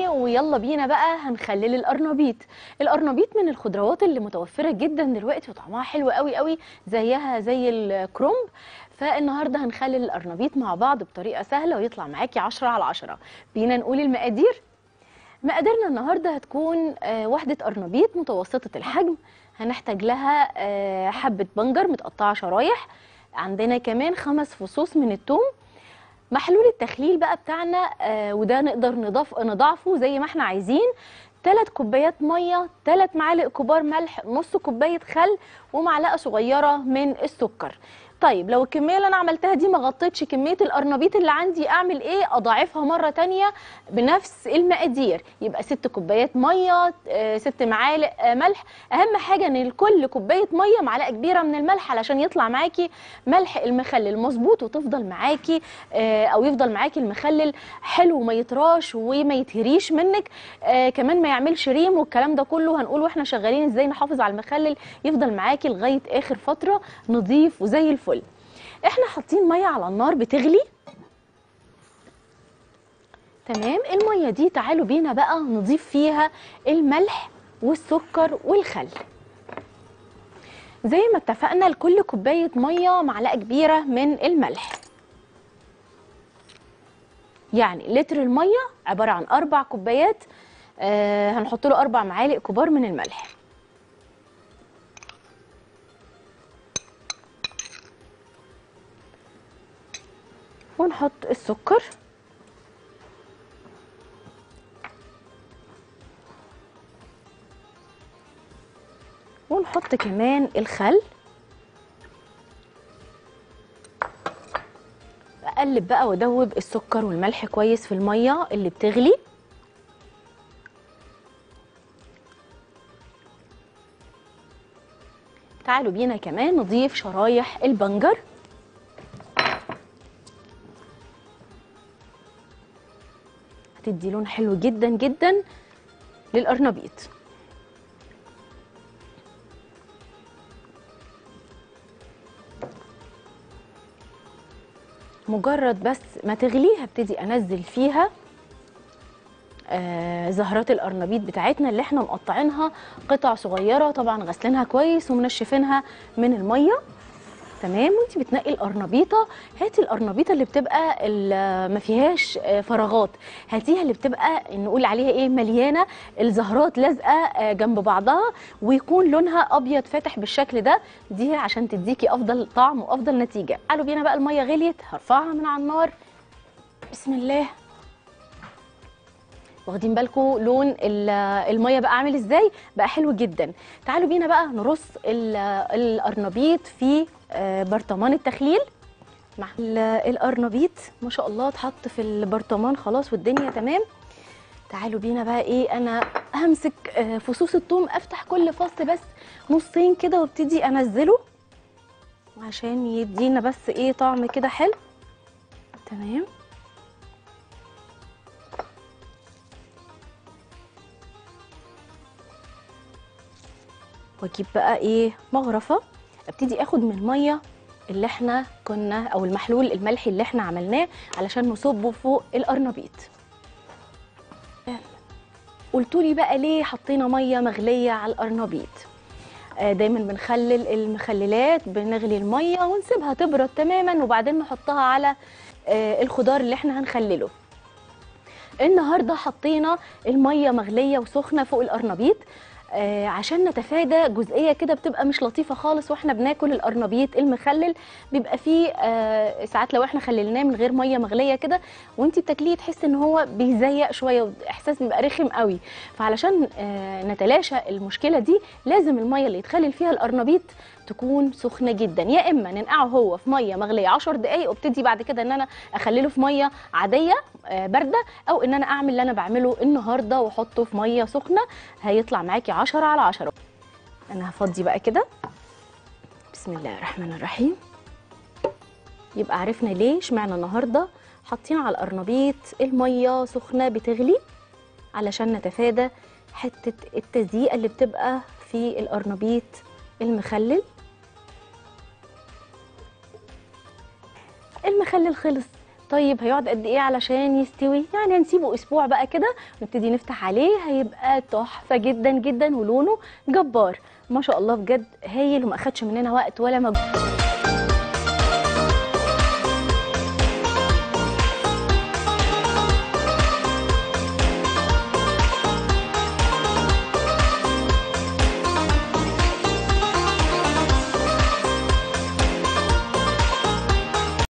تاني ويلا بينا بقى هنخلل القرنبيط القرنبيط من الخضروات اللي متوفرة جدا دلوقتي وطعمها حلو قوي قوي زيها زي الكرومب فالنهارده هنخلل القرنبيط مع بعض بطريقة سهلة ويطلع معاكي 10 على 10 بينا نقول المقادير مقاديرنا النهارده هتكون آه، وحدة قرنبيط متوسطة الحجم هنحتاج لها آه، حبة بنجر متقطعة شرايح عندنا كمان خمس فصوص من الثوم محلول التخليل بقى بتاعنا آه، وده نقدر نضاف نضاعفه زي ما احنا عايزين ثلاث كوبايات ميه ثلاث معالق كبار ملح نص كوبايه خل ومعلقه صغيره من السكر طيب لو الكميه اللي انا عملتها دي ما غطتش كميه القرنبيط اللي عندي اعمل ايه اضاعفها مره تانية بنفس المقادير يبقى ست كوبايات ميه آه، ست معالق آه، ملح اهم حاجه ان لكل كوبايه ميه معلقه كبيره من الملح علشان يطلع معاكي ملح المخلل مظبوط وتفضل معاكي آه، او يفضل معاكي المخلل حلو وما يطراش وما يتهريش منك آه، كمان ما يعملش ريم والكلام ده كله هنقول واحنا شغالين ازاي نحافظ على المخلل يفضل معاكي لغايه اخر فتره نظيف وزي الفل احنا حاطين ميه على النار بتغلي تمام الميه دي تعالوا بينا بقى نضيف فيها الملح والسكر والخل زي ما اتفقنا لكل كوبايه ميه معلقه كبيره من الملح يعني لتر الميه عباره عن اربع كوبايات آه هنحط له اربع معالق كبار من الملح ونحط السكر ونحط كمان الخل اقلب بقى وادوب السكر والملح كويس في الميه اللي بتغلي تعالوا بينا كمان نضيف شرايح البنجر هتدي لون حلو جدا جدا للقرنبيط مجرد بس ما تغلي هبتدي انزل فيها آه زهرات القرنبيط بتاعتنا اللي احنا مقطعينها قطع صغيره طبعا غسلينها كويس ومنشفينها من الميه تمام وانت بتنقي القرنبيطه هاتي القرنبيطه اللي بتبقى ال- ما فيهاش آه، فراغات هاتيها اللي بتبقى نقول عليها ايه مليانه الزهرات لازقه آه، جنب بعضها ويكون لونها ابيض فاتح بالشكل ده دي عشان تديكي افضل طعم وافضل نتيجه قالوا بينا بقى الميه غليت هرفعها من على النار بسم الله واخدين بالكم لون ال- الميه بقى عامل ازاي بقى حلو جدا تعالوا بينا بقى نرص ال- القرنبيط في آه، برطمان التخليل مع ال- القرنبيط ما شاء الله اتحط في البرطمان خلاص والدنيا تمام تعالوا بينا بقى ايه انا همسك آه، فصوص الثوم افتح كل فص بس نصين كده وابتدي انزله عشان يدينا بس ايه طعم كده حلو تمام واجيب بقى ايه مغرفه ابتدي اخد من الميه اللي احنا كنا او المحلول الملحي اللي احنا عملناه علشان نصبه فوق القرنبيط قلتولي بقى ليه حطينا ميه مغليه على القرنبيط آه، دايما بنخلل المخللات بنغلي الميه ونسيبها تبرد تماما وبعدين نحطها على آه، الخضار اللي احنا هنخلله النهارده حطينا الميه مغليه وسخنه فوق القرنبيط آه عشان نتفادى جزئيه كده بتبقى مش لطيفه خالص واحنا بناكل القرنبيط المخلل بيبقى فيه آه ساعات لو احنا خللناه من غير ميه مغليه كده وانت بتاكليه تحس ان هو بيزيق شويه واحساس بيبقى رخم قوي فعلشان آه نتلاشى المشكله دي لازم الميه اللي يتخلل فيها القرنبيط تكون سخنه جدا يا اما ننقعه هو في ميه مغليه 10 دقائق وابتدي بعد كده ان انا اخلله في ميه عاديه آه، بارده او ان انا اعمل اللي انا بعمله النهارده واحطه في ميه سخنه هيطلع معاكي 10 على 10 انا هفضي بقى كده بسم الله الرحمن الرحيم يبقى عرفنا ليه اشمعنى النهارده حاطين على القرنبيط الميه سخنه بتغلي علشان نتفادى حته التزييقه اللي بتبقى في القرنبيط المخلل المخلل خلص طيب هيقعد قد ايه علشان يستوي يعني هنسيبه اسبوع بقى كده نبتدي نفتح عليه هيبقى تحفه جدا جدا ولونه جبار ما شاء الله بجد هايل وما اخدش مننا وقت ولا مجهود